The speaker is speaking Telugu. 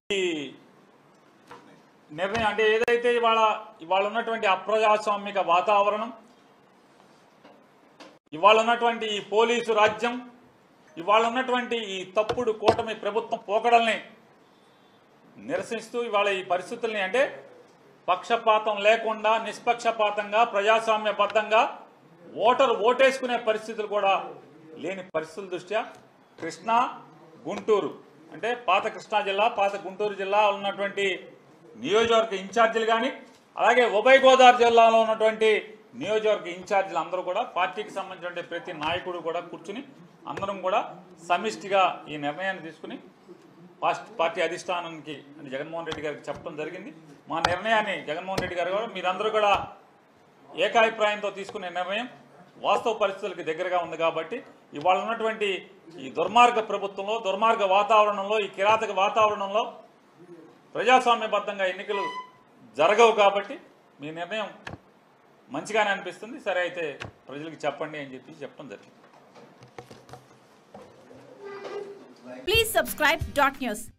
ఈ నిర్ణయం అంటే ఏదైతే ఇవాళ ఇవాళ ఉన్నటువంటి అప్రజాస్వామిక వాతావరణం ఇవాళ ఉన్నటువంటి ఈ పోలీసు రాజ్యం ఇవాళ ఉన్నటువంటి ఈ తప్పుడు కూటమి ప్రభుత్వం పోకడల్ని నిరసిస్తూ ఇవాళ ఈ పరిస్థితుల్ని అంటే పక్షపాతం లేకుండా నిష్పక్షపాతంగా ప్రజాస్వామ్యబద్ధంగా ఓటరు ఓటేసుకునే పరిస్థితులు కూడా లేని పరిస్థితుల దృష్ట్యా కృష్ణా గుంటూరు అంటే పాత కృష్ణా జిల్లా పాత గుంటూరు జిల్లా ఉన్నటువంటి నియోజకవర్గ ఇన్ఛార్జీలు కానీ అలాగే ఉభయ గోదావరి జిల్లాలో ఉన్నటువంటి నియోజకవర్గ ఇన్ఛార్జీలు అందరూ కూడా పార్టీకి సంబంధించిన ప్రతి నాయకుడు కూడా కూర్చుని అందరం కూడా సమిష్టిగా ఈ నిర్ణయాన్ని తీసుకుని పాస్ట్ పార్టీ అధిష్టానానికి అంటే జగన్మోహన్ రెడ్డి గారికి చెప్పడం జరిగింది మా నిర్ణయాన్ని జగన్మోహన్ రెడ్డి గారు కూడా మీరందరూ కూడా ఏకాభిప్రాయంతో తీసుకునే నిర్ణయం వాస్తవ పరిస్థితులకు దగ్గరగా ఉంది కాబట్టి ఇవాళ ఉన్నటువంటి ఈ దుర్మార్గ ప్రభుత్వంలో దుర్మార్గ వాతావరణంలో ఈ కిరాతక వాతావరణంలో ప్రజాస్వామ్యబద్ధంగా ఎన్నికలు జరగవు కాబట్టి మీ నిర్ణయం మంచిగానే అనిపిస్తుంది సరే అయితే ప్రజలకు చెప్పండి అని చెప్పి చెప్పడం జరిగింది Please subscribe dot news